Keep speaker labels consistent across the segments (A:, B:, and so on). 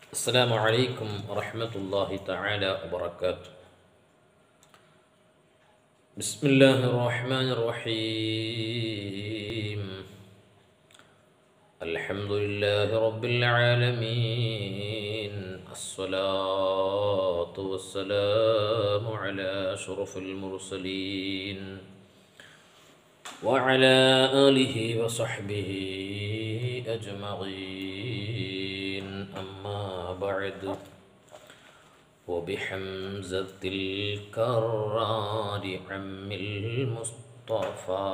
A: السلام عليكم ورحمة الله تعالى وبركاته بسم الله الرحمن الرحيم الحمد لله رب العالمين الصلاة والسلام على أشرف المرسلين وعلى آله وصحبه أجمعين أما بعد وبحمزة الكرار عم المصطفى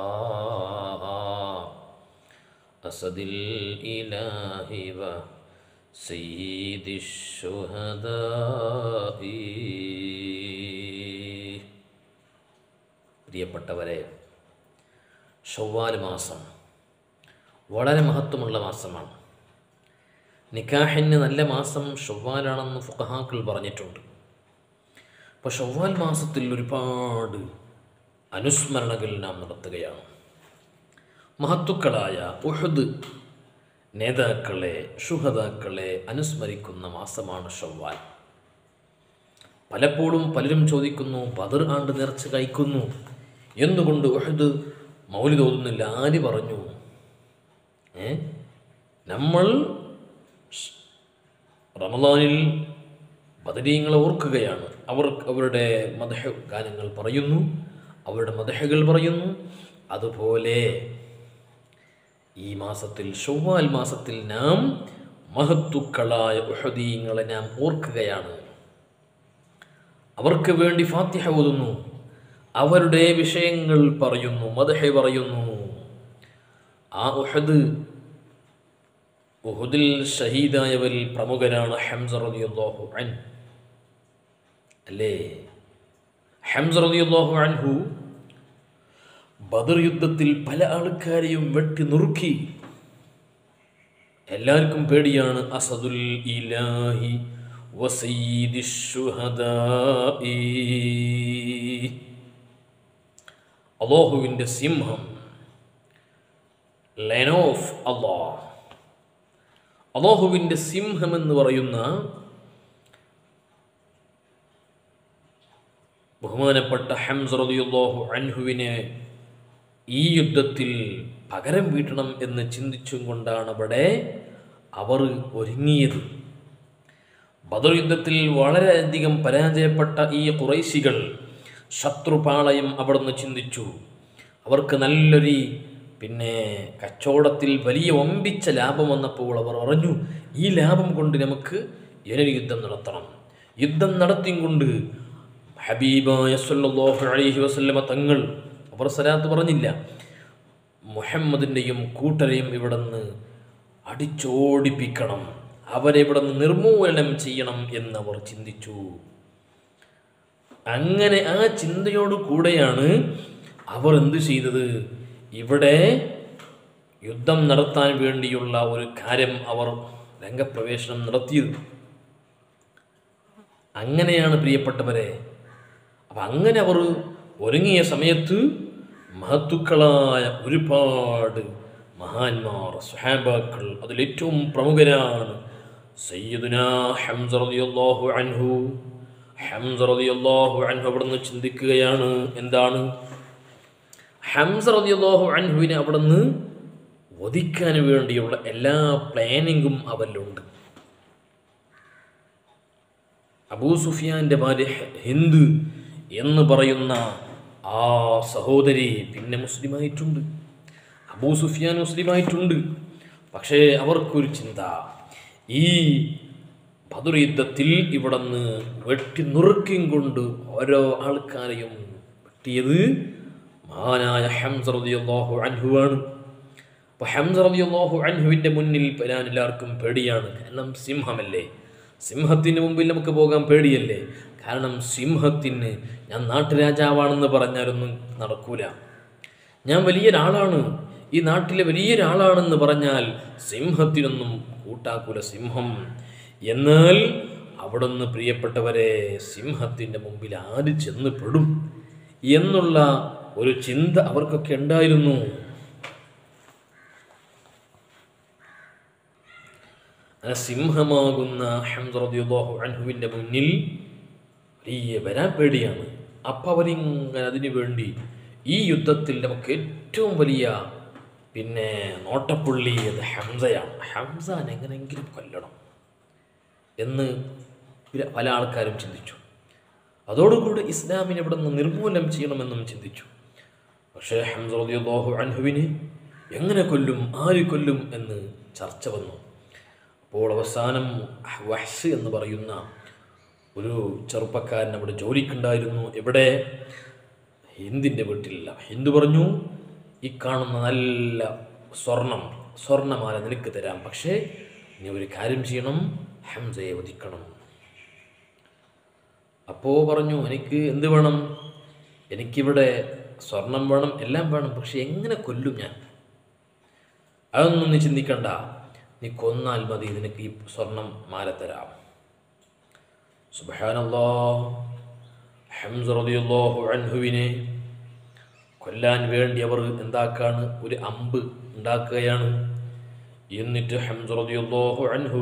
A: أسد الإله وسيد الشهداء പ്രിയപ്പെട്ടവരെ ഷവ്വാൽ മാസം വളരെ മഹത്വമുള്ള മാസമാണ് നിക്കാഹിന് നല്ല മാസം ഷവ്വാലാണെന്ന് ഫുഖഹാക്കൾ പറഞ്ഞിട്ടുണ്ട് അപ്പോൾ ഷവ്വാൽ മാസത്തിൽ ഒരുപാട് അനുസ്മരണകൾ നാം നടത്തുകയാണ് മഹത്തുക്കളായ ഉഹദ് നേതാക്കളെ ഷുഹദാക്കളെ അനുസ്മരിക്കുന്ന മാസമാണ് ഷവ്വാൽ പലപ്പോഴും പലരും ചോദിക്കുന്നു ബദർ ആണ്ട് നേർച്ച കഴിക്കുന്നു എന്തുകൊണ്ട് ഉഹദ് മൗലി തോന്നുന്നില്ല ആര് പറഞ്ഞു ഏ നമ്മൾ ഷ്- റമദാനിൽ ബദരീങ്ങളെ ഓർക്കുകയാണ് അവർ അവരുടെ മദഹ ഗാനങ്ങൾ പറയുന്നു അവരുടെ മദഹകൾ പറയുന്നു അതുപോലെ ഈ മാസത്തിൽ ഷവ്വാൽ മാസത്തിൽ നാം മഹത്തുക്കളായ ഉഹദീങ്ങളെ നാം ഓർക്കുകയാണ് അവർക്ക് വേണ്ടി ഫാത്തിഹ ഓതുന്നു അവരുടെ വിഷയങ്ങൾ പറയുന്നു മദഹ പറയുന്നു ആ ഉഹദ് ഉഹുദിൽ ഷഹീദായവരിൽ പ്രമുഖരാണ് ഹംസ റളിയല്ലാഹു അൻ അല്ലേ ഹംസ റളിയല്ലാഹു അൻഹു ബദർ യുദ്ധത്തിൽ പല ആൾക്കാരെയും വെട്ടി നുറുക്കി എല്ലാവർക്കും പേടിയാണ് അസദുൽ ഇലാഹി വസയ്യിദിഷ് ശുഹദാഇ അള്ളാഹുവിൻ്റെ സിംഹം ലൈൻ ഓഫ് അള്ളാഹ് അള്ളാഹുവിൻ്റെ സിംഹം എന്ന് പറയുന്ന ബഹുമാനപ്പെട്ട ഹംസ് റളിയല്ലാഹു അൻഹുവിനെ ഈ യുദ്ധത്തിൽ പകരം വീട്ടണം എന്ന് ചിന്തിച്ചും കൊണ്ടാണ് അവിടെ അവർ ഒരുങ്ങിയത് ബദർ യുദ്ധത്തിൽ വളരെയധികം പരാജയപ്പെട്ട ഈ കുറൈശികൾ ശത്രുപാളയം അവിടുന്ന് ചിന്തിച്ചു അവർക്ക് നല്ലൊരു പിന്നെ കച്ചവടത്തിൽ വലിയ ഒമ്പിച്ച ലാഭം വന്നപ്പോൾ അവർ പറഞ്ഞു ഈ ലാഭം കൊണ്ട് നമുക്ക് ഇവനൊരു യുദ്ധം നടത്തണം യുദ്ധം നടത്തിയും കൊണ്ട് ഹബീബായ സല്ലല്ലാഹു അലൈഹി വസല്ലമ തങ്ങൾ അവർ സലാത്ത് പറഞ്ഞില്ല മുഹമ്മദിൻ്റെയും കൂട്ടരെയും ഇവിടുന്ന് അടിച്ചോടിപ്പിക്കണം അവരെ ഇവിടുന്ന് നിർമൂലനം ചെയ്യണം എന്നവർ ചിന്തിച്ചു അങ്ങനെ ആ ചിന്തയോട് കൂടെയാണ് അവർ എന്ത് ചെയ്തത് ഇവിടെ യുദ്ധം നടത്താൻ വേണ്ടിയുള്ള ഒരു കാര്യം അവർ രംഗപ്രവേശനം നടത്തിയത് അങ്ങനെയാണ് പ്രിയപ്പെട്ടവരെ അപ്പം അങ്ങനെ അവർ ഒരുങ്ങിയ സമയത്ത് മഹത്തുക്കളായ ഒരുപാട് മഹാന്മാർ സുഹാബാക്കൾ അതിലേറ്റവും പ്രമുഖരാണ് സയ്യിദുന ഹംസ റളിയല്ലാഹു അൻഹു ഹംസ റളിയല്ലാഹു അൻഹു അവിടുന്ന് ചിന്തിക്കുകയാണ് എന്താണ് ഹംസ റളിയല്ലാഹു അൻഹുവിനെ അവിടുന്ന് വധിക്കാൻ വേണ്ടിയുള്ള എല്ലാ പ്ലാനിങ്ങും അവരിലുണ്ട് അബൂ സുഫിയാന്റെ ഭാര്യ ഹിന്ദ് എന്ന് പറയുന്ന ആ സഹോദരി പിന്നെ മുസ്ലിമായിട്ടുണ്ട് അബൂ സുഫിയാൻ മുസ്ലിമായിട്ടുണ്ട് പക്ഷേ അവർക്കൊരു ചിന്ത ഈ ബദർ യുദ്ധത്തിൽ ഇവിടുന്ന് വെട്ടി നുറുക്കിയും കൊണ്ട് ഓരോ ആൾക്കാരെയും വെട്ടിയത് മഹാനായ ഹംസ റളിയല്ലാഹു അൻഹുവാണ് അപ്പോൾ ഹംസ റളിയല്ലാഹു അൻഹുവിൻ്റെ മുന്നിൽ വരാൻ എല്ലാവർക്കും പേടിയാണ് കാരണം സിംഹമല്ലേ സിംഹത്തിന് മുമ്പിൽ നമുക്ക് പോകാൻ പേടിയല്ലേ കാരണം സിംഹത്തിന് ഞാൻ നാട്ടുരാജാവാണെന്ന് പറഞ്ഞാലൊന്നും നടക്കൂല ഞാൻ വലിയൊരാളാണ് ഈ നാട്ടിലെ വലിയൊരാളാണെന്ന് പറഞ്ഞാൽ സിംഹത്തിനൊന്നും കൂട്ടാക്കൂല സിംഹം എന്നാൽ അവിടുന്ന് പ്രിയപ്പെട്ടവരെ സിംഹത്തിൻ്റെ മുമ്പിൽ ആര് ചെന്ന് പെടും എന്നുള്ള ഒരു ചിന്ത അവർക്കൊക്കെ ഉണ്ടായിരുന്നു അങ്ങനെ സിംഹമാകുന്ന ഹംസ റളിയല്ലാഹു അൻഹുവിൻ്റെ മുന്നിൽ വലിയ വരാൻ പേടിയാണ് അപ്പം അവരിങ്ങനെ അതിനു വേണ്ടി ഈ യുദ്ധത്തിൽ നമുക്ക് ഏറ്റവും വലിയ പിന്നെ നോട്ടപ്പുള്ളി അത് ഹംസയാണ് ഹംസാൻ എങ്ങനെയെങ്കിലും കൊല്ലണം എന്ന് ഇവര് പല ആൾക്കാരും ചിന്തിച്ചു അതോടുകൂടി ഇസ്ലാമിനെ ഇവിടെ നിന്ന് നിർമൂലനം ചെയ്യണമെന്നും ചിന്തിച്ചു പക്ഷേ ഹംസ റളിയല്ലാഹു അൻഹുവിന് എങ്ങനെ കൊല്ലും ആര് കൊല്ലും എന്ന് ചർച്ച വന്നു അപ്പോൾ അവസാനം വഹ്ഷ് എന്ന് പറയുന്ന ഒരു ചെറുപ്പക്കാരൻ അവിടെ ജോലിക്കുണ്ടായിരുന്നു എവിടെ ഹിന്ദിൻ്റെ വീട്ടിലില്ല ഹിന്ദു പറഞ്ഞു ഈ കാണുന്ന നല്ല സ്വർണം സ്വർണ്ണമാല നിനക്ക് തരാം പക്ഷേ നീ ഒരു കാര്യം ചെയ്യണം ഹംസയെ വധിക്കണം അപ്പോൾ പറഞ്ഞു എനിക്ക് എന്ത് വേണം എനിക്കിവിടെ സ്വർണം വേണം എല്ലാം വേണം പക്ഷെ എങ്ങനെ കൊല്ലും ഞാൻ അതൊന്നും നീ ചിന്തിക്കണ്ട നീ കൊന്നാൽ മതി നിനക്ക് ഈ സ്വർണം മാല തരാം സുബഹാനല്ലാ ഹംസ റളിയല്ലാഹു അൻഹുവിനെ കൊല്ലാൻ വേണ്ടി അവർ എന്താക്കാണ് ഒരു അമ്പ് ഉണ്ടാക്കുകയാണ് എന്നിട്ട് ഹംസ റളിയല്ലാഹു അൻഹു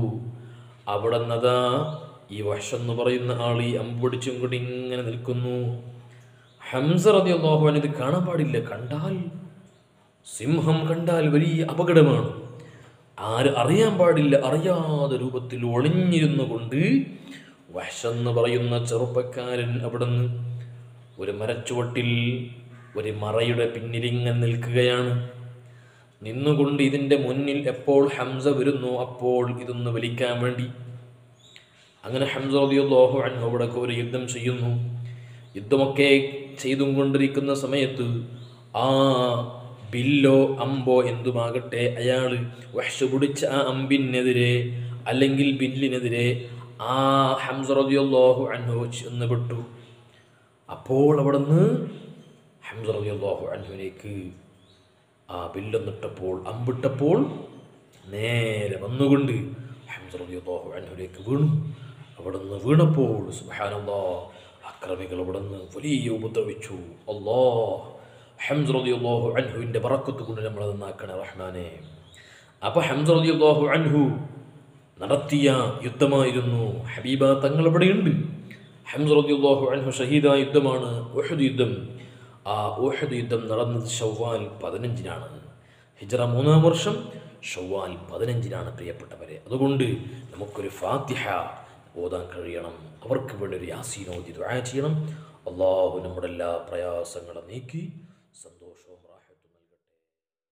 A: അവിടെ നിന്നതാ ഈ വശം പറയുന്ന ആൾ ഈ അമ്പ് പിടിച്ചും കൊണ്ട് ഇങ്ങനെ നിൽക്കുന്നു ഹംസ റളിയല്ലാഹു അൻഹു ഇത് കാണാൻ പാടില്ല കണ്ടാൽ സിംഹം കണ്ടാൽ വലിയ അപകടമാണ് ആര് അറിയാൻ പാടില്ല അറിയാതെ രൂപത്തിൽ ഒളിഞ്ഞിരുന്നു കൊണ്ട് വശന്ന് പറയുന്ന ചെറുപ്പക്കാരൻ അവിടുന്ന് ഒരു മരച്ചുവട്ടിൽ ഒരു മറയുടെ പിന്നിലിങ്ങനെ നിൽക്കുകയാണ് നിന്നുകൊണ്ട് ഇതിൻ്റെ മുന്നിൽ എപ്പോൾ ഹംസ വരുന്നു അപ്പോൾ ഇതൊന്ന് വലിക്കാൻ വേണ്ടി അങ്ങനെ ഹംസ റളിയല്ലാഹു അൻഹു അവിടെ ഒരു യുദ്ധം ചെയ്യുന്നു യുദ്ധമൊക്കെ ചെയ്തും കൊണ്ടിരിക്കുന്ന സമയത്ത് ആ ബില്ലോ അമ്പോ എന്തുമാകട്ടെ അയാൾ വഹ്ഷ പിടിച്ച ആ അമ്പിനെതിരെ അല്ലെങ്കിൽ ബില്ലിനെതിരെ ആ ഹംസ റളിയല്ലാഹു അൻഹു ചെന്ന് പെട്ടു അപ്പോൾ അവിടുന്ന് ഹംസ റളിയല്ലാഹു അൻഹുവിലേക്ക് ആ ബില്ലൊന്നിട്ടപ്പോൾ അമ്പിട്ടപ്പോൾ നേരെ വന്നുകൊണ്ട് ഹംസ റളിയല്ലാഹു അൻഹുവിലേക്ക് വീണു അവിടുന്ന് വീണപ്പോൾ സുബ്ഹാനല്ലാ അക്രമികൾ അവിടുന്ന് വലിയ ഉപദ്രവിച്ചു അല്ലാ ഹംസ റളിയല്ലാഹു അൻഹുവിൻ്റെ ബറക്കത്ത് കൊണ്ട് നമ്മൾ നന്നാക്കണേ റഹ്മാനെ അപ്പോൾ ഹംസ റളിയല്ലാഹു അൻഹു നടത്തിയ യുദ്ധമായിരുന്നു ഹബീബ തങ്ങൾ ഇവിടെയുണ്ട് ഹംസ റളിയല്ലാഹു അൻഹു ഷഹീദായ യുദ്ധമാണ് ഉഹദ് യുദ്ധം ആ ഉഹദ് യുദ്ധം നടന്നത് ഷവ്വാൽ പതിനഞ്ചിനാണ് ഹിജറ മൂന്നാം വർഷം ഷവ്വാൽ പതിനഞ്ചിനാണ് പ്രിയപ്പെട്ടവരെ അതുകൊണ്ട് നമുക്കൊരു ഫാത്തിഹ ഓതാൻ കഴിയണം അവർക്ക് വേണ്ടി ഒരു യാസീനോദി ദുആ ചെയ്യണം അള്ളാഹു നമ്മുടെ എല്ലാ പ്രയാസങ്ങളും നീക്കി